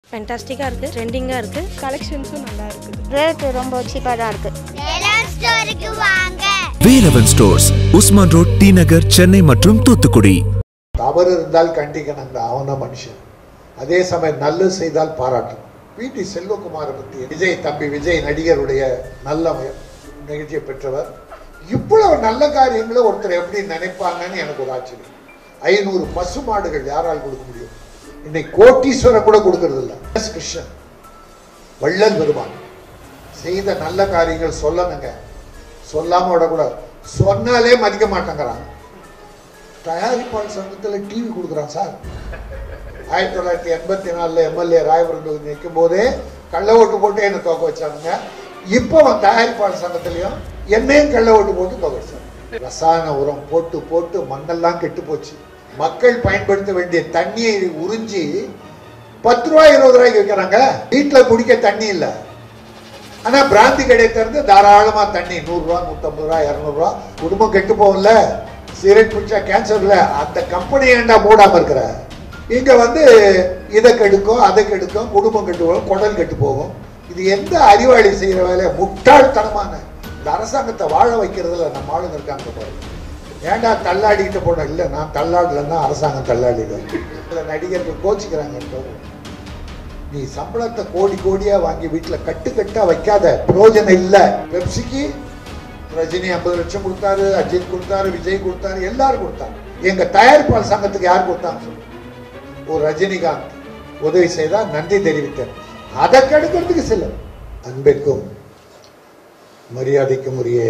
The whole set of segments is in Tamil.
ஃபென்டாஸ்டிக்காக இருக்குது ட்ரெண்டிங்காக இருக்குது கலெக்ஷன்ஸும் நல்லா இருக்குது ரேட்டு ரொம்ப சீப்பாக தான் இருக்குது ஸ்டோருக்கு வாங்க Velavan stores Usman road T Nagar Chennai மற்றும் தூத்துக்குடி தவறு இருந்தால் கண்டிக்கணுங்க அவன மனுஷன் அதே சமயம் நல்லது செய்தால் பாராட்டணும் பிடி செல்வகுமாரை பற்றி விஜய் தம்பி விஜய் நடிகருடைய நல்ல ம- நிகழ்ச்சியை பெற்றவர் இவ்வளவு நல்ல காரியங்களை ஒருத்தர் எப்படி நினைப்பாங்கன்னு எனக்கு ஒரு ஆச்சரியம் ஐநூறு பசு மாடுகள் யாரால் கொடுக்க முடியும் இன்னைக்கு கோட்டீஸ்வரன் கூட கொடுக்கறது இல்லை எஸ் கிருஷ்ணன் வள்ளல் பெருமான் செய்த நல்ல காரியங்கள் சொல்லணுங்க சொல்லாம விடக்கூடாது சொன்னாலே மதிக்க மாட்டேங்கிறான் தயாரிப்பாளர் சங்கத்தில் டிவி கொடுக்குறான் சார் ஆயிரத்தி தொள்ளாயிரத்தி எண்பத்தி நாலில் எம்எல்ஏ ராயபுரம் தொகுதி நிற்கும் போதே கள்ள ஓட்டு போட்டு என்னை தோக்க வச்சானுங்க இப்போ அவன் தயாரிப்பாளர் சங்கத்திலையும் என்னையும் கள்ள ஓட்டு போட்டு தோக்க வச்சாங்க ரசாயன உரம் போட்டு போட்டு மண்ணெல்லாம் கெட்டு போச்சு மக்கள் பயன்படுத்த வேண்டிய தண்ணியை உறிஞ்சி பத்து ரூபாய் இருபது ரூபாய்க்கு விற்கிறாங்க வீட்டில் குடிக்க தண்ணி இல்லை ஆனா பிராந்தி கடை திறந்து தாராளமா தண்ணி நூறுரூவா நூற்றம்பது ரூபா இரநூறுவா குடும்பம் கெட்டு போகும்ல சிகரெட் குடிச்சா கேன்சர்ல அந்த கம்பெனி ஏன்டா மூடாம இருக்கிற இங்க வந்து இதை கெடுக்கும் அதை கெடுக்கும் குடும்பம் கெட்டு போகும் குடல் கெட்டு போகும் இது எந்த அறிவாளி செய்யற வேலையை முட்டாள்தனமான இந்த அரசாங்கத்தை வாழ வைக்கிறதுல நம்ம ஆளுங்க இருக்காங்க பாருங்க ஏன்டா தள்ளாடிக்கிட்டு போன இல்லை நான் தள்ளாடலன்னா அரசாங்கம் தள்ளாடிடும் சில நடிகர்கள் கோச்சிக்கிறாங்க நீ சம்பளத்தை கோடி கோடியா வாங்கி வீட்டுல கட்டு கட்டா வைக்காத பிரயோஜனம் இல்ல பெப்சிக்கு ரஜினி ஐம்பது லட்சம் கொடுத்தாரு அஜித் கொடுத்தாரு விஜய் கொடுத்தாரு எல்லாரும் கொடுத்தாங்க எங்க தயாரிப்பாளர் சங்கத்துக்கு யார் கொடுத்தாங்க சொல்லு. ஒரு ரஜினிகாந்த் உதவி செய்தா நன்றி தெரிவித்தேன் அதை கெடுக்கிறதுக்கு சில அன்பிற்கும் மரியாதைக்கும் உரிய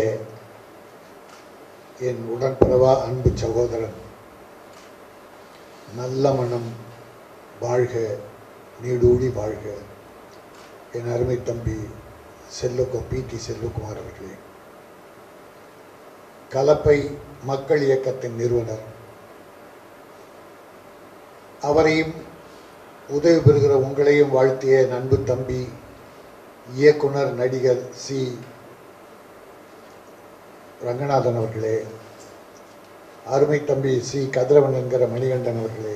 என் உடன்பிறவா அன்பு சகோதரன் நல்ல மனம் வாழ்க நீடூழி வாழ்க என் அருமை தம்பி செல்லுக்கும் பிடி செல்வகுமார் அவர்களே கலப்பை மக்கள் இயக்கத்தின் நிறுவனர் அவரையும் உதவி பெறுகிற உங்களையும் வாழ்த்திய என் அன்பு தம்பி இயக்குனர் நடிகர் சி ரங்கநாதன் அவர்களே அருமை தம்பி சி கதிரவன் என்கிற மணிகண்டன் அவர்களே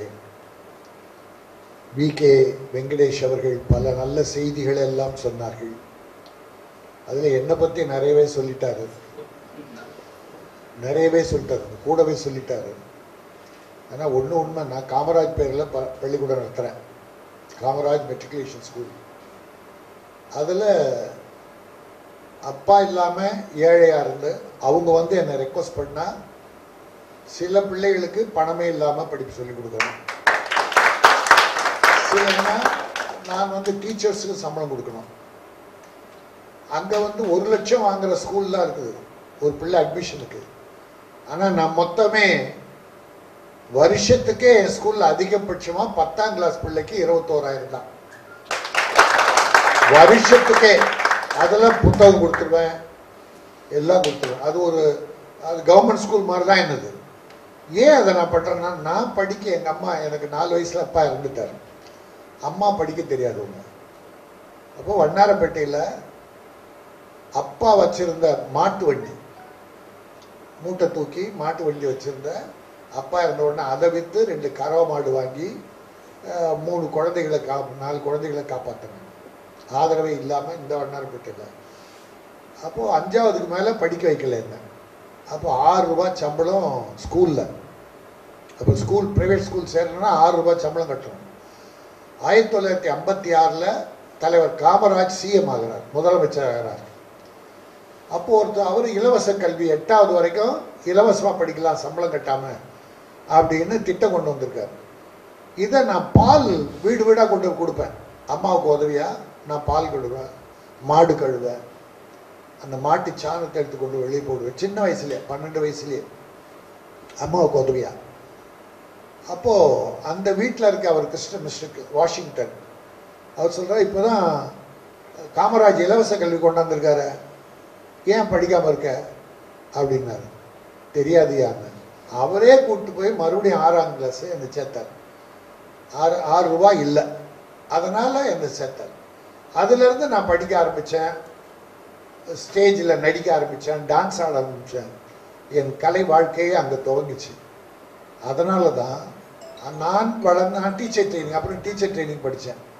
வி கே வெங்கடேஷ் அவர்கள் பல நல்ல செய்திகள் எல்லாம் சொன்னார்கள் அதில் என்னை பற்றி நிறையவே சொல்லிட்டாரு நிறையவே சொல்லிட்டாரு கூடவே சொல்லிட்டாரு ஆனால் ஒன்று உண்மை நான் காமராஜ் பேரில் ப பள்ளிக்கூடம் நடத்துகிறேன் காமராஜ் மெட்ரிகுலேஷன் ஸ்கூல் அதில் அப்பா இல்லாமல் ஏழையாக இருந்து அவங்க வந்து என்னை ரெக்வஸ்ட் பண்ணால் சில பிள்ளைகளுக்கு பணமே இல்லாமல் படிப்பு சொல்லி கொடுக்குறேன் சிலன்னா நான் வந்து டீச்சர்ஸுக்கு சம்பளம் கொடுக்கணும் அங்கே வந்து ஒரு லட்சம் வாங்குற ஸ்கூல்லாம் இருக்குது ஒரு பிள்ளை அட்மிஷனுக்கு ஆனால் நான் மொத்தமே வருஷத்துக்கே என் ஸ்கூல்ல அதிகபட்சமாக பத்தாம் கிளாஸ் பிள்ளைக்கு இருபத்தோராயிரம் தான் வருஷத்துக்கே அதெல்லாம் புத்தகம் கொடுத்துருவேன் எல்லாம் கொடுத்துருவேன் அது ஒரு அது கவர்மெண்ட் ஸ்கூல் மாதிரி தான் என்னது ஏன் அதை நான் பண்ணுறேன்னா நான் படிக்க எங்கள் அம்மா எனக்கு நாலு வயசில் அப்பா இறந்துட்டார் அம்மா படிக்க தெரியாது ஒன்று அப்போ வண்ணாரப்பேட்டையில் அப்பா வச்சிருந்த மாட்டு வண்டி மூட்டை தூக்கி மாட்டு வண்டி வச்சிருந்த அப்பா இருந்த உடனே அதை விற்று ரெண்டு கறவை மாடு வாங்கி அஹ், மூணு குழந்தைகளை கா நாலு குழந்தைகளை காப்பாற்றினேன் ஆதரவே இல்லாமல் இந்த வண்ணாரப்பேட்டையில் அப்போது அஞ்சாவதுக்கு மேலே படிக்க வைக்கல என்ன அப்போ ஆறு ரூபாய் சம்பளம் ஸ்கூலில் அப்போ ஸ்கூல் ப்ரைவேட் ஸ்கூல் சேரணும்னா ஆறு ரூபாய் சம்பளம் கட்டணும் ஆயிரத்தி தொள்ளாயிரத்தி ஐம்பத்தி ஆறில் தலைவர் காமராஜ் சிஎம் ஆகிறார் முதலமைச்சர் ஆகிறார் அப்போ ஒருத்தர் அவர் இலவச கல்வி எட்டாவது வரைக்கும் இலவசமாக படிக்கலாம் சம்பளம் கட்டாமல் அப்படின்னு திட்டம் கொண்டு வந்திருக்காரு இதை நான் பால் வீடு வீடாக கொண்டு போய் கொடுப்பேன் அம்மாவுக்கு உதவியாக நான் பால் கழுவேன் மாடு கழுவேன் அந்த மாட்டு சாணத்தை எடுத்து கொண்டு வெளியே போடுவேன் சின்ன வயசுலேயே பன்னெண்டு வயசுலேயே அம்மாவுக்கு உதவியா அப்போது அந்த வீட்டில் இருக்க அவர் கிருஷ்ண மிஸ்டர் வாஷிங்டன் அவர் சொல்கிறார் இப்போ தான் காமராஜ் இலவச கல்வி கொண்டாந்துருக்காரு ஏன் படிக்காமல் இருக்க அப்படின்னாரு தெரியாதுயான்னு அவரே கூப்பிட்டு போய் மறுபடியும் ஆறாம் கிளாஸ் என்னை சேர்த்தார் ஆறு ஆறு ரூபாய் இல்லை அதனால் என்னை சேர்த்தார் அதுலேருந்து நான் படிக்க ஆரம்பித்தேன் ஸ்டேஜில் நடிக்க ஆரம்பித்தேன் டான்ஸ் ஆட ஆரம்பித்தேன் என் கலை வாழ்க்கையே அங்கே துவங்குச்சு அதனால தான் நான் வளர்ந்து நான் டீச்சர் ட்ரைனிங் அப்புறம் டீச்சர் ட்ரைனிங் படித்தேன்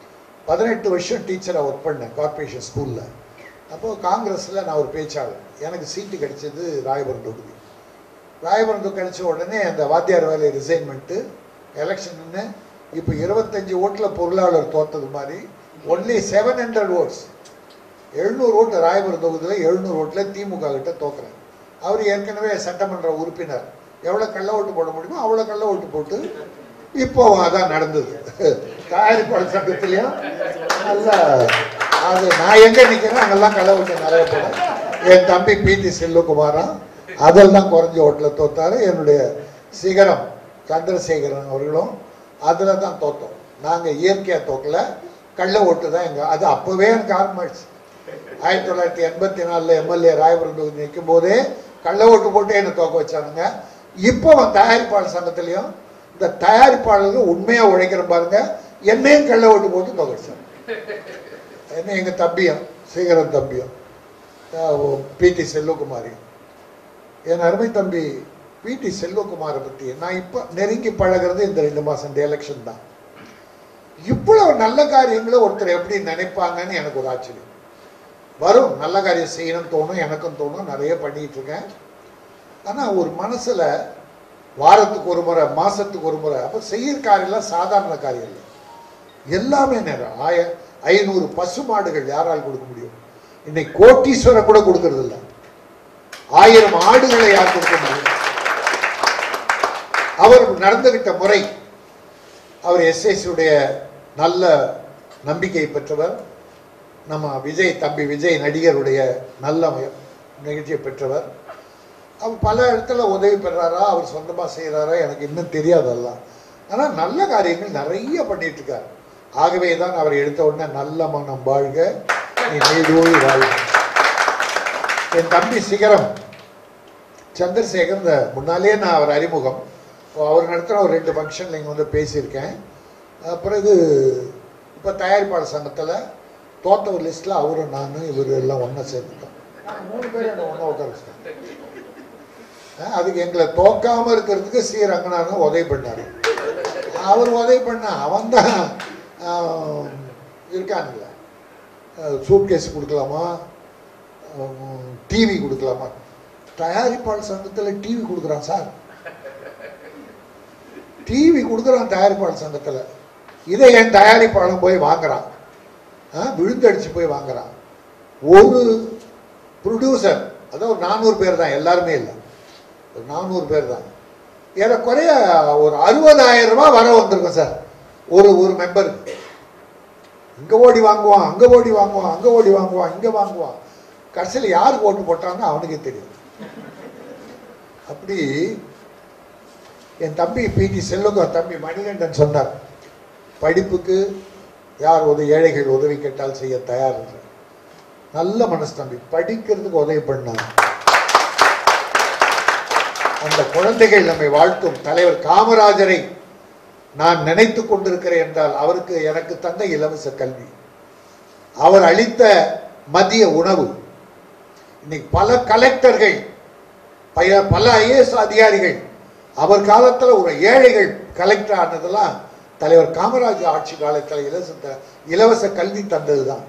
பதினெட்டு வருஷம் டீச்சராக ஒர்க் பண்ணேன் கார்ப்பரேஷன் ஸ்கூலில் அப்போது காங்கிரஸில் நான் ஒரு பேச்சாளர் எனக்கு சீட்டு கிடைச்சது ராயபுரம் தொகுதி ராயபுரம் தொகுதி கிடைச்ச உடனே அந்த வாத்தியார் வேலையை ரிசைன் பண்ணிட்டு எலெக்ஷன்னு இப்போ இருபத்தஞ்சி ஓட்டில் பொருளாளர் தோத்தது மாதிரி ஒன்லி செவன் ஹண்ட்ரட் ஓட்ஸ் எழுநூறு ஓட்டு ராயபுரம் தொகுதியில் எழுநூறு ஓட்டில் திமுக கிட்ட தோக்குறேன் அவர் ஏற்கனவே சட்டமன்ற உறுப்பினர் எவ்வளோ கள்ள ஓட்டு போட முடியுமோ அவ்வளோ கள்ள ஓட்டு போட்டு இப்போ அதான் நடந்தது தயாரிப்பாளர் சங்கத்திலையும் நல்ல அது நான் எங்கே நிற்கிறேன் அங்கெல்லாம் கள்ள ஓட்டு நிறைய போனேன் என் தம்பி பிடி செல்வகுமாரா அதெல்லாம் குறைஞ்ச ஓட்டில் தோத்தாரு என்னுடைய சிகரம் சந்திரசேகரன் அவர்களும் அதில் தான் தோத்தோம் நாங்கள் இயற்கையாக தோக்கல கள்ள ஓட்டு தான் எங்கள் அது அப்போவே எனக்கு ஆரம்பிச்சு ஆயிரத்தி தொள்ளாயிரத்தி எண்பத்தி நாலில் எம்எல்ஏ ராயபுரம் தொகுதி நிற்கும் போதே கள்ள ஓட்டு போட்டு என்னை தோக்க வச்சானுங்க இப்போ தயாரிப்பாளர் சங்கத்திலையும் இந்த தயாரிப்பாளர்கள் உண்மையாக உழைக்கிற பாருங்க என்னையும் கள்ள ஓட்டு போட்டு தோக்க வச்சாங்க என்ன எங்கள் தம்பியும் சீக்கிரம் தம்பியும் பிடி செல்வகுமாரியும் என் அருமை தம்பி பிடி செல்வகுமாரை பற்றி நான் இப்போ நெருங்கி பழகிறது இந்த ரெண்டு மாதம் இந்த எலெக்ஷன் தான் இவ்வளவு நல்ல காரியங்களை ஒருத்தர் எப்படி நினைப்பாங்கன்னு எனக்கு ஒரு ஆச்சரியம் வரும் நல்ல காரியம் செய்யணும்னு தோணும் எனக்கும் தோணும் நிறைய பண்ணிட்டு இருக்கேன் ஆனால் ஒரு மனசில் வாரத்துக்கு ஒரு முறை மாதத்துக்கு ஒரு முறை அப்போ செய்யற காரியம்லாம் சாதாரண காரியம் இல்லை எல்லாமே நேரம் ஆய ஐநூறு பசு மாடுகள் யாரால் கொடுக்க முடியும் இன்னைக்கு கோட்டீஸ்வரர் கூட கொடுக்கறது இல்லை ஆயிரம் ஆடுகளை யார் கொடுக்க முடியும் அவர் நடந்துகிட்ட முறை அவர் எஸ்எஸ்சியுடைய நல்ல நம்பிக்கை பெற்றவர் நம்ம விஜய் தம்பி விஜய் நடிகருடைய நல்ல ம- நிகழ்ச்சியை பெற்றவர் அவர் பல இடத்துல உதவி பெறாரா அவர் சொந்தமாக செய்கிறாரா எனக்கு இன்னும் தெரியாதெல்லாம் ஆனால் நல்ல காரியங்கள் நிறைய பண்ணிட்டு இருக்கார் ஆகவே தான் அவர் எடுத்த உடனே நல்ல மனம் வாழ்க நீ நீடோடி வாழ்க என் தம்பி சிகரம் சந்திரசேகர் இந்த முன்னாலே நான் அவர் அறிமுகம் அவர் நடத்துகிற ஒரு ரெண்டு ஃபங்க்ஷனில் இங்கே வந்து பேசியிருக்கேன் அஹ் பிறகு இப்போ தயாரிப்பாளர் சங்கத்தில் தோத்த ஒரு லிஸ்ட்டில் அவரும் நான் இவர் எல்லாம் ஒன்றா சேர்ந்துட்டோம் நாங்கள் மூணு பேரும் என்ன ஒன்றா உட்கார வச்சிட்டோம் அஹ் அதுக்கு எங்களை தோக்காம இருக்கிறதுக்கு சி ரங்கநாதன் உதவி பண்ணாரு அவர் உதவி பண்ண அவன் தான் இருக்கானுங்களே சூட்கேஸ் கொடுக்கலாமா டிவி கொடுக்கலாமா தயாரிப்பாளர் சங்கத்தில் டிவி கொடுக்குறான் சார் டிவி கொடுக்குறான் தயாரிப்பாளர் சங்கத்தில் இதை என் தயாரிப்பாளன் போய் வாங்குறான் ஆ, விழுந்தடிச்சு போய் வாங்குறான் ஒரு ப்ரொடியூசர் அதான் ஒரு நானூறு பேர் தான் எல்லாருமே இல்லை ஒரு நானூறு பேர் தான் ஏறக்குறைய ஒரு அறுபதாயிரம் ரூபாய் வர வந்திருக்கும் சார் ஒரு ஒரு மெம்பருக்கு இங்கே ஓடி வாங்குவான் அங்கே ஓடி வாங்குவான் அங்கே ஓடி வாங்குவான் இங்கே வாங்குவான் கடைசியில் யாருக்கு ஓட்டு போட்டான்னு அவனுக்கே தெரியும் அப்படி என் தம்பி பிடி செல்வகம் தம்பி மணிகண்டன் சொன்னார் படிப்புக்கு யார் உதவி ஏழைகள் உதவி கேட்டால் செய்ய தயார் என்று நல்ல மனசு தம்பி படிக்கிறதுக்கு உதவி பண்ணாங்க அந்த குழந்தைகள் நம்மை வாழ்த்தும் தலைவர் காமராஜரை நான் நினைத்து கொண்டிருக்கிறேன் என்றால் அவருக்கு எனக்கு தந்த இலவச கல்வி அவர் அளித்த மதிய உணவு இன்னைக்கு பல கலெக்டர்கள் பல பல ஐஏஎஸ் அதிகாரிகள் அவர் காலத்தில் ஒரு ஏழைகள் கலெக்டர் ஆனதெல்லாம் தலைவர் காமராஜ் ஆட்சி காலத்தில் இலவச த- இலவச கல்வி தந்தது தான்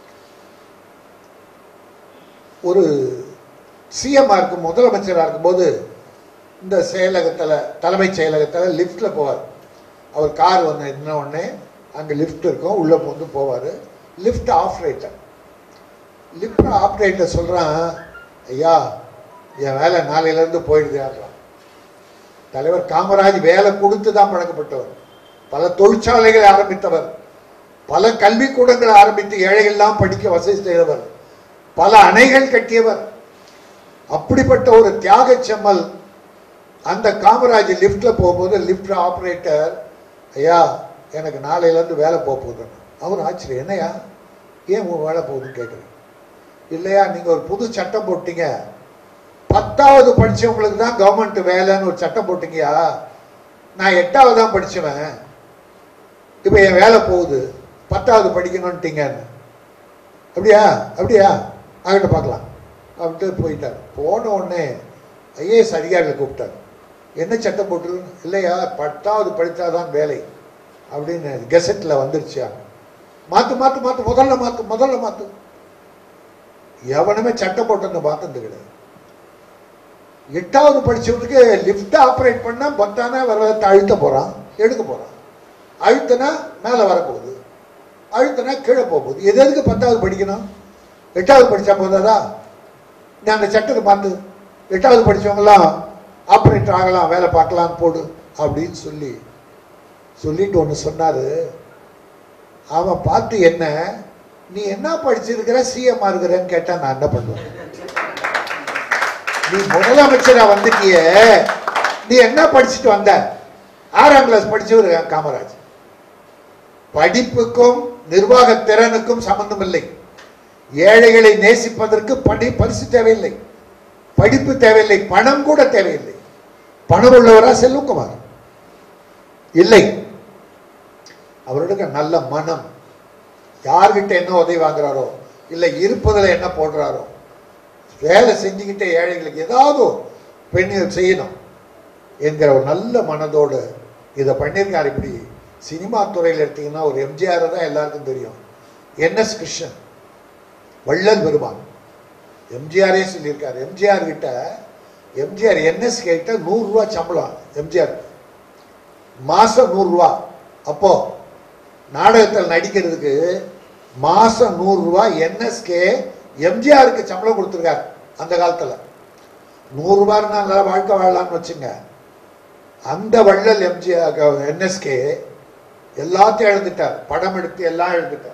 ஒரு சிஎம்மாக இருக்கும் முதலமைச்சராக இருக்கும்போது இந்த செயலகத்தில் தலைமைச் செயலகத்தில் லிஃப்ட்டில் போவார் அவர் கார் வந்து என்ன உடனே அங்கே லிஃப்ட் இருக்கும் உள்ளே வந்து போவார் லிஃப்ட் ஆப்ரேட்டர் லிஃப்ட் ஆப்ரேட்டர் சொல்கிறான் ஐயா என் வேலை நாளையிலேருந்து போயிடுதான்றான் தலைவர் காமராஜ் வேலை கொடுத்து தான் பழக்கப்பட்டவர் பல தொழிற்சாலைகளை ஆரம்பித்தவர் பல கல்விக்கூடங்களை ஆரம்பித்து ஏழைகள்லாம் படிக்க வசதி செய்தவர் பல அணைகள் கட்டியவர் அப்படிப்பட்ட ஒரு தியாக செம்மல் அந்த காமராஜ் லிஃப்ட்ல போகும்போது லிஃப்ட் ஆப்ரேட்டர் ஐயா எனக்கு நாளையிலேருந்து வேலை போக போகுதுன்னு அவர் ஆச்சரியம் என்னையா ஏன் உன் வேலை போகுதுன்னு கேட்குறேன் இல்லையா நீங்கள் ஒரு புது சட்டம் போட்டீங்க பத்தாவது படிச்சவங்களுக்கு தான் கவர்மெண்ட் வேலைன்னு ஒரு சட்டம் போட்டீங்கயா நான் எட்டாவது தான் படிச்சவன் இப்போ என் வேலை போகுது பத்தாவது படிக்கணும்ட்டீங்கன்னு அப்படியா அப்படியா ஆகிட்ட பார்க்கலாம் அப்படின்ட்டு போயிட்டார் போன உடனே ஐஏஎஸ் அதிகாரிகளை கூப்பிட்டார் என்ன சட்டம் போட்டு இல்லையா பத்தாவது படித்தாதான் வேலை அப்படின்னு கெசட்டில் வந்துருச்சா மாத்து மாத்து மாத்து முதல்ல மாத்து முதல்ல மாத்து எவனுமே சட்டை போட்டு பார்த்தது கிடையாது எட்டாவது படிச்சவனுக்கு லிஃப்ட் ஆப்ரேட் பண்ணா பத்தானா வர அழுத்த போறான் எடுக்க போறான் அழுத்தனா மேலே வரப்போகுது அழுத்தனா கீழே போக போகுது எது எதுக்கு பத்தாவது படிக்கணும் எட்டாவது படிச்சா போதாதா நீ அந்த சட்டத்தை பார்த்து எட்டாவது படிச்சவங்கலாம் ஆப்ரேட்டர் ஆகலாம் வேலை பார்க்கலாம் போடு அப்படின்னு சொல்லி சொல்லிட்டு ஒன்று சொன்னாரு அவன் பார்த்து என்ன நீ என்ன படிச்சிருக்கிற சிஎம்மா இருக்கிறன்னு கேட்டா நான் என்ன பண்ணுவேன் நீ முதலமைச்சரா வந்துட்டிய நீ என்ன படிச்சுட்டு வந்த ஆறாம் கிளாஸ் படிச்சவர் காமராஜ் படிப்புக்கும் நிர்வாக திறனுக்கும் சம்பந்தம் இல்லை ஏழைகளை நேசிப்பதற்கு பணி பரிசு தேவையில்லை படிப்பு தேவையில்லை பணம் கூட தேவையில்லை பணம் உள்ளவரா செல்வகுமார் இல்லை அவருடைய நல்ல மனம் யார்கிட்ட என்ன உதவி வாங்குறாரோ இல்லை இருப்பதில் என்ன போடுறாரோ வேலை செஞ்சுக்கிட்டே ஏழைகளுக்கு ஏதாவது பெண்கள் செய்யணும் என்கிற ஒரு நல்ல மனதோடு இதை பண்ணியிருக்காரு இப்படி சினிமா துறையில் எடுத்தீங்கன்னா ஒரு எம்ஜிஆர் தான் எல்லாருக்கும் தெரியும் என்எஸ் கிருஷ்ணன் வள்ளல் பெருமான் எம்ஜிஆரே சொல்லியிருக்காரு எம்ஜிஆர் கிட்ட எம்ஜிஆர் என்எஸ் கிட்ட நூறுரூவா சம்பளம் எம்ஜிஆர் மாசம் நூறுரூவா அப்போ நாடகத்தில் நடிக்கிறதுக்கு மாசம் நூறுரூவா என்எஸ்கே எம்ஜிஆருக்கு சம்பளம் கொடுத்துருக்காரு அந்த காலத்தில் நூறுரூபாய் நல்லா வாழ்க்கை வாழலாம்னு வச்சுங்க அந்த வள்ளல் எம்ஜிஆர் என்எஸ்கே எல்லாத்தையும் எழுந்துட்டார் படம் எடுத்து எல்லாம் எழுந்துட்டார்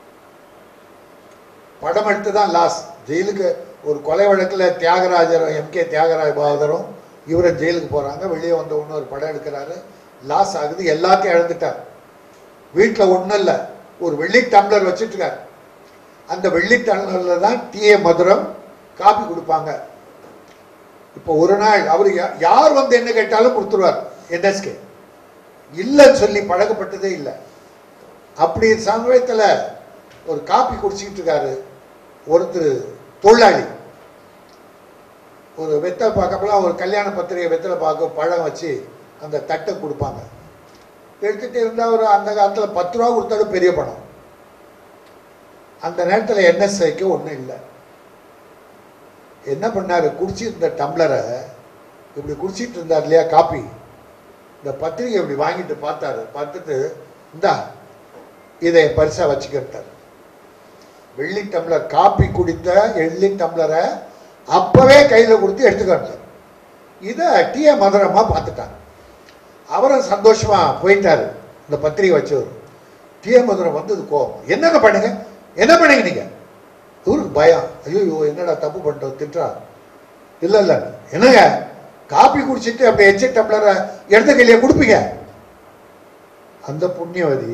படம் எடுத்து தான் லாஸ் ஜெயிலுக்கு ஒரு கொலை வழக்கில் தியாகராஜர் எம்கே தியாகராஜ பாகதரும் இவரும் ஜெயிலுக்கு போகிறாங்க வெளியே வந்த ஒன்று ஒரு படம் எடுக்கிறாரு லாஸ் ஆகுது எல்லாத்தையும் இழந்துட்டார் வீட்டில் ஒன்றும் இல்லை ஒரு வெள்ளி டம்ளர் வச்சுட்டு இருக்காரு அந்த வெள்ளி டம்ளரில் தான் டிஏ மதுரம் காப்பி கொடுப்பாங்க இப்போ ஒரு நாள் அவர் யா- யார் வந்து என்ன கேட்டாலும் கொடுத்துருவார் என்எஸ்கே இல்லைன்னு சொல்லி பழக்கப்பட்டதே இல்லை அப்படி சமயத்தில் ஒரு காப்பி குடிச்சிக்கிட்டு இருக்காரு ஒருத்தர் தொழிலாளி ஒரு வெத்தலை பார்க்கப்பலாம் ஒரு கல்யாண பத்திரிகை வெத்தலை பார்க்க பழம் வச்சு அந்த தட்டை கொடுப்பாங்க எடுத்துட்டு இருந்தால் ஒரு அந்த காலத்தில் பத்து ரூபா கொடுத்தாலும் பெரிய பணம் அந்த நேரத்தில் என்எஸ்ஐக்கு ஒன்றும் இல்லை என்ன பண்ணாரு குடிச்சிருந்த டம்ளரை இப்படி குடிச்சிட்டு இருந்தார் இல்லையா காப்பி இந்த பத்திரிகை இப்படி வாங்கிட்டு பார்த்தாரு பார்த்துட்டு இந்தா இதை பரிசா வச்சுக்கிட்டார் வெள்ளி டம்ளர் காப்பி குடித்த வெள்ளி டம்ளரை அப்பவே கையில கொடுத்து எடுத்துக்கிட்டார் இதை டிஏ மதுரமா பார்த்துட்டாங்க அவரும் சந்தோஷமா போயிட்டாரு இந்த பத்திரிகை வச்சவர் டிஏ மதுரம் வந்தது கோபம் என்னங்க பண்ணுங்க என்ன பண்ணீங்க நீங்க இவருக்கு பயம் ஐயோ என்னடா தப்பு பண்ணிட்டோம் திட்டுறா இல்ல இல்ல என்னங்க காப்பி குடிச்சிட்டு அப்படி எச்சு டம்ளரை எடுத்த கையிலேயே கொடுப்பீங்க அந்த புண்ணியவதி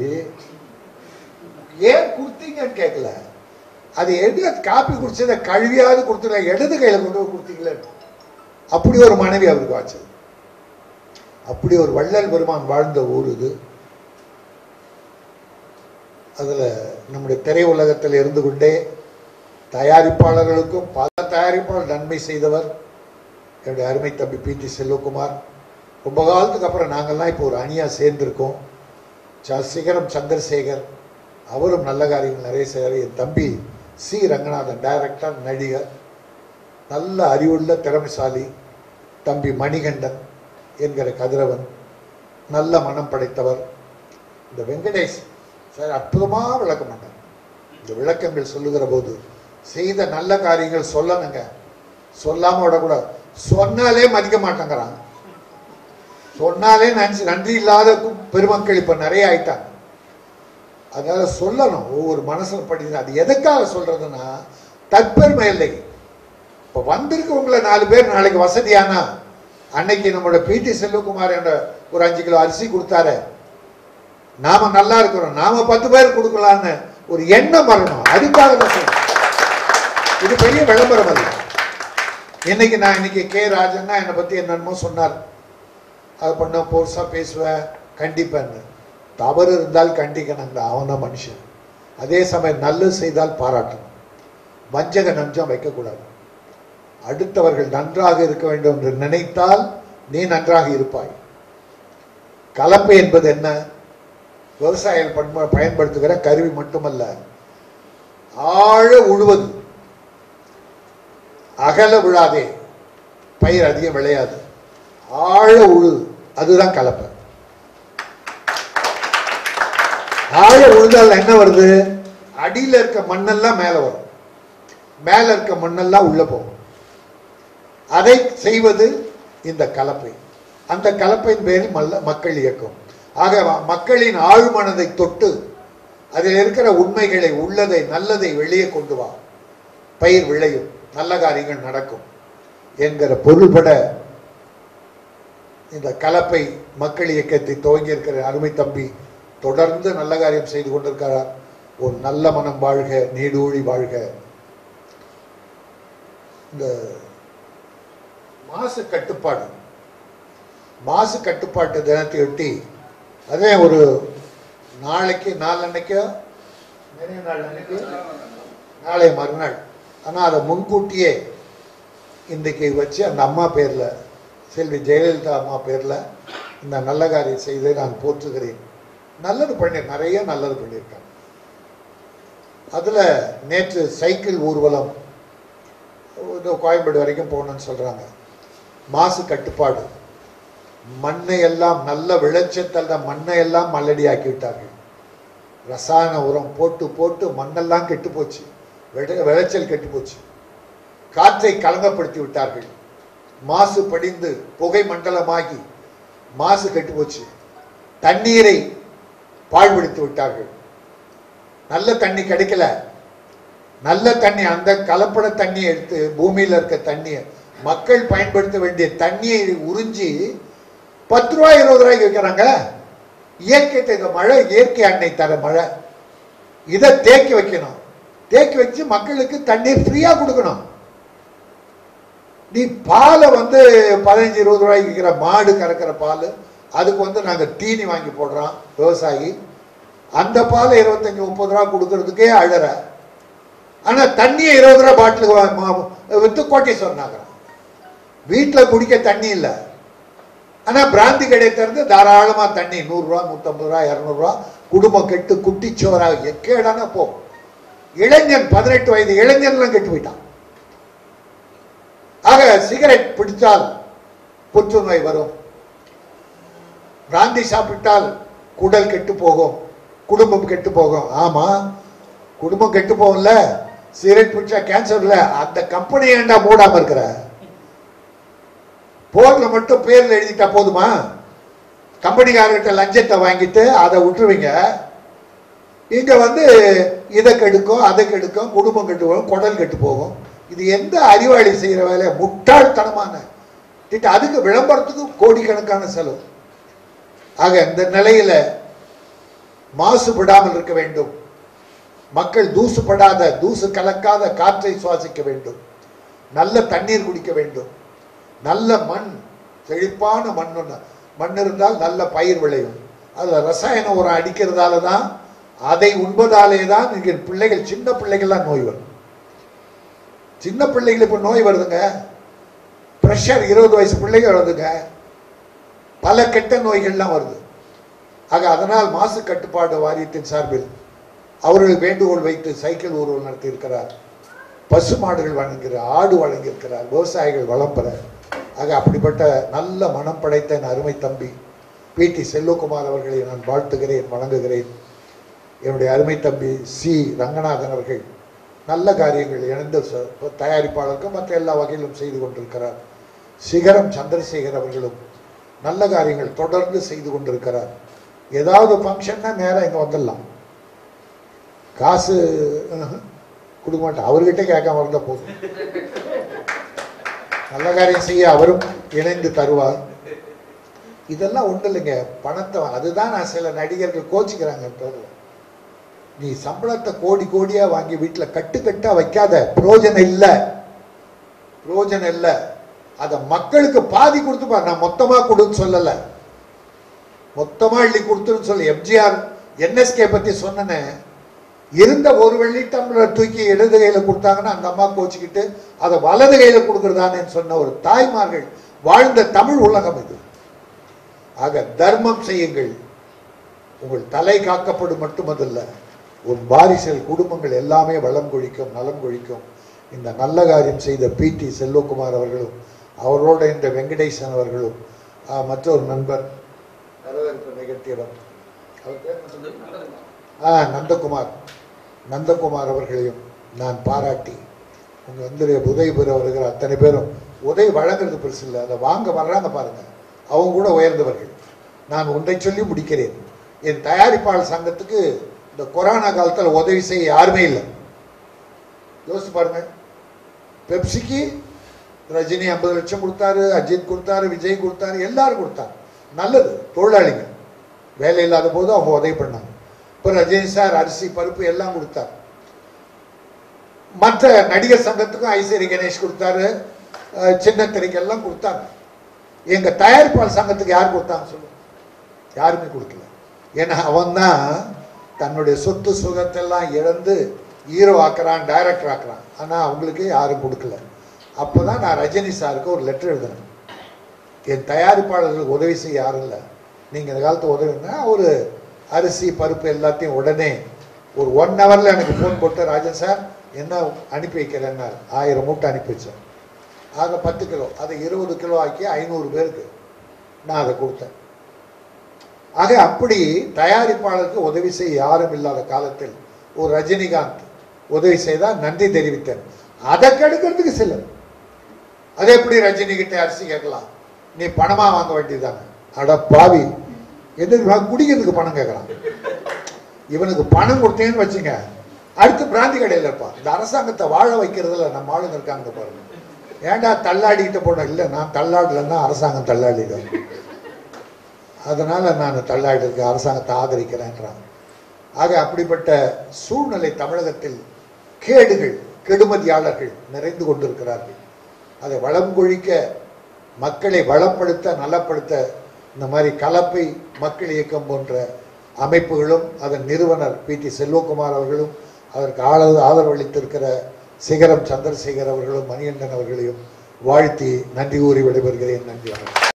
ஏன் கொடுத்தீங்கன்னு கேட்கல அது எடுக்க காப்பி குடிச்சதை கழுவியாவது கொடுத்துட இடது கையில கொண்டு போய் கொடுத்தீங்களே அப்படி ஒரு மனைவி அவருக்கு வாச்சது அப்படி ஒரு வள்ளல் பெருமான் வாழ்ந்த ஊர் இது அதுல நம்முடைய திரை உலகத்தில் இருந்து கொண்டே தயாரிப்பாளர்களுக்கும் பல தயாரிப்பாளர் நன்மை செய்தவர் என்னுடைய அருமை தம்பி பி டி செல்வகுமார் ரொம்ப காலத்துக்கு அப்புறம் நாங்கள்லாம் இப்போ ஒரு அணியா சேர்ந்திருக்கோம் ச- சிகரம் சந்திரசேகர் அவரும் நல்ல காரியங்கள் நிறைய செய்கிறார் என் தம்பி சி ரங்கநாதன் டைரக்டர் நடிகர் நல்ல அறிவுள்ள திறமைசாலி தம்பி மணிகண்டன் என்கிற கதிரவன் நல்ல மனம் படைத்தவர் இந்த வெங்கடேஷ் சார் அற்புதமாக விளக்கம் பண்ணார் இந்த விளக்கங்கள் சொல்லுகிற போது செய்த நல்ல காரியங்கள் சொல்லணுங்க சொல்லாம விடக்கூடாது சொன்னாலே மதிக்க மாட்டேங்கிறாங்க சொன்னாலே நன்றி நன்றி இல்லாத கு- பெருமக்கள் இப்ப நிறைய ஆயிட்டாங்க அதனால சொல்லணும் ஒவ்வொரு மனசுல படிக்கணும் அது எதுக்காக சொல்றதுன்னா தற்பெருமை இல்லை இப்போ வந்திருக்கவங்கள நாலு பேர் நாளைக்கு வசதியானா அன்னைக்கு நம்மளோட பிடி செல்வகுமார் என்ற ஒரு அஞ்சு கிலோ அரிசி கொடுத்தாரு நாம நல்லா இருக்கிறோம் நாம பத்து பேர் கொடுக்கலான்னு ஒரு எண்ணம் வரணும் அதுக்காக தான் சொல்றேன் இது பெரிய விளம்பரம் அல்ல இன்னைக்கு நான் இன்னைக்கு கே ராஜன்னா என்னை பத்தி என்னென்னமோ சொன்னார் அதை பண்ண போர்ஸா பேசுவேன் கண்டிப்பேன்னு தவறு இருந்தால் கண்டிக்கணுங்க அவன் தான் மனுஷன் அதே சமயம் நல்லது செய்தால் பாராட்டணும் வஞ்சக நஞ்சம் வைக்கக்கூடாது அடுத்தவர்கள் நன்றாக இருக்க வேண்டும் என்று நினைத்தால் நீ நன்றாக இருப்பாய் கலப்பு என்பது என்ன விவசாயிகள் பண்ப- பயன்படுத்துகிற கருவி மட்டுமல்ல ஆழ உழுவது அகல விழாதே பயிர் அதிகம் விளையாது ஆழ உழு அதுதான் கலப்பை ஆழ உழுதால் என்ன வருது அடியில இருக்க மண்ணெல்லாம் மேல வரும் மேல இருக்க மண்ணெல்லாம் உள்ள போகும் அதை செய்வது இந்த கலப்பை அந்த கலப்பையின் பேரில் மல்ல மக்கள் இயக்கம் ஆக ம- மக்களின் ஆழ்மனதை தொட்டு அதில் இருக்கிற உண்மைகளை உள்ளதை நல்லதை வெளியே கொண்டு வா பயிர் விளையும் நல்ல காரியங்கள் நடக்கும் என்கிற பொருள்பட இந்த கலப்பை மக்கள் இயக்கத்தை துவங்கி இருக்கிற அருமை தம்பி தொடர்ந்து நல்ல காரியம் செய்து கொண்டிருக்கிறார் ஒரு நல்ல மனம் வாழ்க நீடூழி வாழ்க இந்த மாசு கட்டுப்பாடு மாசு கட்டுப்பாட்டு தினத்தையொட்டி அதே ஒரு நாளைக்கு நாளன்னைக்கோ நிறைய நாள் அன்னைக்கு நாளை மறுநாள் ஆனால் அதை முன்கூட்டியே இன்றைக்கு வச்சு அந்த அம்மா பேரில் செல்வி ஜெயலலிதா அம்மா பேரில் இந்த நல்ல காரியம் செய்து நான் போற்றுகிறேன் நல்லது பண்ணி நிறைய நல்லது பண்ணியிருக்காங்க அதில் நேற்று சைக்கிள் ஊர்வலம் இது கோயம்பேடு வரைக்கும் போகணும்னு சொல்கிறாங்க மாசு கட்டுப்பாடு மண்ணை எல்லாம் நல்ல விளைச்சல் மண்ணை எல்லாம் மல்லடியாக்கி விட்டார்கள் ரசாயன உரம் போட்டு போட்டு மண்ணெல்லாம் கெட்டு போச்சு விளை- விளைச்சல் கெட்டு போச்சு காற்றை கலங்கப்படுத்தி விட்டார்கள் மாசு படிந்து புகை மண்டலமாகி மாசு கெட்டு போச்சு தண்ணீரை பாழ்படுத்தி விட்டார்கள் நல்ல தண்ணி கிடைக்கல நல்ல தண்ணி அந்த கலப்பட தண்ணியை எடுத்து பூமியில இருக்க தண்ணியை மக்கள் பயன்படுத்த வேண்டிய தண்ணியை உறிஞ்சி பத்து ரூபாய் இருபது ரூபாய்க்கு விற்கிறாங்க இயற்கை இந்த மழை இயற்கை அன்னை தர மழை இதை தேக்கி வைக்கணும் தேக்கி வச்சு மக்களுக்கு தண்ணீர் ஃப்ரீயா கொடுக்கணும் நீ பாலை வந்து பதினஞ்சு இருபது ரூபாய்க்கு விற்கிற மாடு கறக்கிற பால் அதுக்கு வந்து நாங்கள் தீனி வாங்கி போடுறோம் விவசாயி அந்த பால் இருபத்தஞ்சி முப்பது ரூபா கொடுக்கறதுக்கே அழற ஆனால் தண்ணியை இருபது ரூபா பாட்டிலுக்கு விற்று கோட்டை சொன்னாங்க வீட்டில் குடிக்க தண்ணி இல்லை ஆனால் பிராந்தி கடை திறந்து தாராளமாக தண்ணி நூறுரூவா நூற்றம்பது ரூபா இரநூறுவா குடும்பம் கெட்டு குட்டிச்சோரா எக்கேடான போ இளைஞன் பதினெட்டு வயது இளைஞன்லாம் கெட்டு போயிட்டான் ஆக சிகரெட் பிடித்தால் புற்றுநோய் வரும் பிராந்தி சாப்பிட்டால் குடல் கெட்டு போகும் குடும்பம் கெட்டு போகும் ஆமா குடும்பம் கெட்டு போகும்ல சிகரெட் பிடிச்சா கேன்சர்ல அந்த கம்பெனி ஏன்டா மூடாம இருக்கிற போர்ல மட்டும் பேர்ல எழுதிட்டா போதுமா கம்பெனிக்காரர்கிட்ட லஞ்சத்தை வாங்கிட்டு அதை விட்டுருவீங்க இங்க வந்து இதை கெடுக்கும் அதை கெடுக்கும் குடும்பம் கெட்டு போகும் குடல் கெட்டு போகும் இது எந்த அறிவாளி செய்யற வேலை முட்டாள்தனமான திட்டம் அதுக்கு விளம்பரத்துக்கு கோடிக்கணக்கான செலவு ஆக இந்த நிலையில மாசுபடாமல் இருக்க வேண்டும் மக்கள் தூசுப்படாத தூசு கலக்காத காற்றை சுவாசிக்க வேண்டும் நல்ல தண்ணீர் குடிக்க வேண்டும் நல்ல மண் செழிப்பான மண் ஒண்ணு. மண் இருந்தால் நல்ல பயிர் விளையும் அதுல ரசாயன உரம் அடிக்கிறதால தான் அதை உண்பதாலே தான் இங்க பிள்ளைகள் சின்ன பிள்ளைகள்லாம் நோய் வரும் சின்ன பிள்ளைகளுக்கு இப்போ நோய் வருதுங்க ப்ரெஷர் இருபது வயசு பிள்ளைங்க வருதுங்க பல கெட்ட நோய்கள்லாம் வருது ஆக அதனால் மாசு கட்டுப்பாடு வாரியத்தின் சார்பில் அவர்கள் வேண்டுகோள் வைத்து சைக்கிள் ஊர்வலம் நடத்தி இருக்கிறார் பசு மாடுகள் வழங்குகிறார் ஆடு வழங்கியிருக்கிறார் விவசாயிகள் வளம் பெற ஆக அப்படிப்பட்ட நல்ல மனம் படைத்த என் அருமை தம்பி பி டி செல்வகுமார் அவர்களை நான் வாழ்த்துகிறேன் வணங்குகிறேன் என்னுடைய அருமை தம்பி சி ரங்கநாதன் அவர்கள் நல்ல காரியங்கள் இணைந்த ச- தயாரிப்பாளருக்கும் மற்ற எல்லா வகையிலும் செய்து கொண்டிருக்கிறார் சிகரம் சந்திரசேகர் அவர்களும் நல்ல காரியங்கள் தொடர்ந்து செய்து கொண்டிருக்கிறார் ஏதாவது ஃபங்க்ஷன்னா நேரா இங்க வந்துடலாம் காசு அஹ், கொடுக்க மாட்டேன் அவர்கிட்ட கேட்காம இருந்தா போதும் நல்ல காரியம் செய்ய அவரும் இணைந்து தருவார் இதெல்லாம் ஒண்ணு இல்லைங்க பணத்தை அதுதான் நான் சில நடிகர்கள் கோச்சிக்கிறாங்க பேர்ல நீ சம்பளத்தை கோடி கோடியா வாங்கி வீட்டுல கட்டு கட்டா வைக்காத பிரயோஜனம் இல்ல பிரயோஜனம் இல்ல அத மக்களுக்கு பாதி கொடுத்துப்பா நான் மொத்தமா கொடுன்னு சொல்லல மொத்தமா அள்ளி கொடுத்துன்னு சொல்லு எம்ஜிஆர் என்எஸ்கே பத்தி சொன்னனே இருந்த ஒரு வெள்ளி டம்ளர் தூக்கி இடது கையில கொடுத்தாங்கன்னா அந்த அம்மா கோச்சிக்கிட்டு அதை வலது கையில கொடுக்கறதானேன்னு சொன்ன ஒரு தாய்மார்கள் வாழ்ந்த தமிழ் உலகம் இது ஆக தர்மம் செய்யுங்கள் உங்கள் தலை காக்கப்படும் மட்டுமதல்ல உன் வாரிசல் குடும்பங்கள் எல்லாமே வளம் கொழிக்கும் நலம் கொழிக்கும் இந்த நல்ல காரியம் செய்த பி டி செல்வகுமார் அவர்களும் அவரோட இந்த வெங்கடேசன் அவர்களும் ஆ, மற்றொரு நண்பர் வரவேற்பு நிகழ்த்தியவர் அவர் பேர் என்ன? ஆ நந்தகுமார் நந்தகுமார் அவர்களையும் நான் பாராட்டி உங்க வந்து உதவி பெற வருகிற அத்தனை பேரும் உதவி வழங்குறது பெருசு இல்லை அதை வாங்க வர்றாங்க பாருங்க அவங்க கூட உயர்ந்தவர்கள் நான் ஒன்றை சொல்லி முடிக்கிறேன் என் தயாரிப்பாளர் சங்கத்துக்கு இந்த கொரோனா காலத்தில் உதவி செய்ய யாருமே இல்லை யோசிச்சு பாருங்க பெப்சிக்கு ரஜினி ஐம்பது லட்சம் கொடுத்தாரு அஜித் கொடுத்தாரு விஜய் கொடுத்தாரு எல்லாரும் கொடுத்தாங்க நல்லது தொழிலாளிங்க வேலை இல்லாத போது அவங்க உதவி பண்ணாங்க இப்போ ரஜினி சார் அரிசி பருப்பு எல்லாம் கொடுத்தார் மற்ற நடிகர் சங்கத்துக்கும் ஐஸ்வரி கணேஷ் கொடுத்தாரு அஹ் சின்ன திரைக்கு எல்லாம் கொடுத்தாங்க எங்க தயாரிப்பாளர் சங்கத்துக்கு யார் கொடுத்தாங்க சொல்லுங்க யாருமே கொடுக்கல ஏன்னா அவன் தான் தன்னுடைய சொத்து சுகத்தெல்லாம் இழந்து ஹீரோ ஆக்குறான் டைரக்டர் ஆக்குறான் ஆனா அவங்களுக்கு யாரும் கொடுக்கல அப்பதான் நான் ரஜினி சாருக்கு ஒரு லெட்டர் எழுதினேன் என் தயாரிப்பாளர்களுக்கு உதவி செய்ய யாரும் இல்லை நீங்க இந்த காலத்து உதவினா ஒரு அரிசி பருப்பு எல்லாத்தையும் உடனே ஒரு ஒன் ஹவர்ல எனக்கு ஃபோன் போட்டு ராஜன் சார் என்ன அனுப்பி வைக்கிறேன்னா ஆயிரம் மூட்டை அனுப்பி வச்சேன் ஆக பத்து கிலோ அதை இருபது கிலோ ஆக்கி ஐநூறு பேருக்கு நான் அதை கொடுத்தேன் ஆக அப்படி தயாரிப்பாளருக்கு உதவி செய்ய யாரும் இல்லாத காலத்தில் ஒரு ரஜினிகாந்த் உதவி செய்தால் நன்றி தெரிவித்தேன் அதை கெடுக்கிறதுக்கு சிலர் அது எப்படி ரஜினி கிட்ட அரிசி கேட்கலாம் நீ பணமா வாங்க வேண்டியதானே அட பாவி என்ன குடிக்கிறதுக்கு பணம் கேட்கறான் இவனுக்கு பணம் கொடுத்தேன்னு வச்சுங்க அடுத்து பிராந்தி கடையில் இருப்பான் இந்த அரசாங்கத்தை வாழ வைக்கிறதுல நம்ம ஆளுங்க இருக்காங்க பாருங்க ஏன்டா தள்ளாடிக்கிட்ட போன இல்லை நான் தள்ளாடலன்னா அரசாங்கம் தள்ளாடிடும் அதனால நான் தள்ளாடி இருக்க அரசாங்கத்தை ஆதரிக்கிறேன்றான் ஆக அப்படிப்பட்ட சூழ்நிலை தமிழகத்தில் கேடுகள் கெடுமதியாளர்கள் நிறைந்து கொண்டிருக்கிறார்கள் அதை வளம் கொழிக்க மக்களை வளப்படுத்த நலப்படுத்த இந்த மாதிரி கலப்பை மக்கள் இயக்கம் போன்ற அமைப்புகளும் அதன் நிறுவனர் பி டி செல்வகுமார் அவர்களும் அதற்கு ஆதரவு ஆதரவு அளித்திருக்கிற சிகரம் சந்திரசேகர் அவர்களும் மணிகண்டன் அவர்களையும் வாழ்த்தி நன்றி கூறி விடைபெறுகிறேன் நன்றி வணக்கம்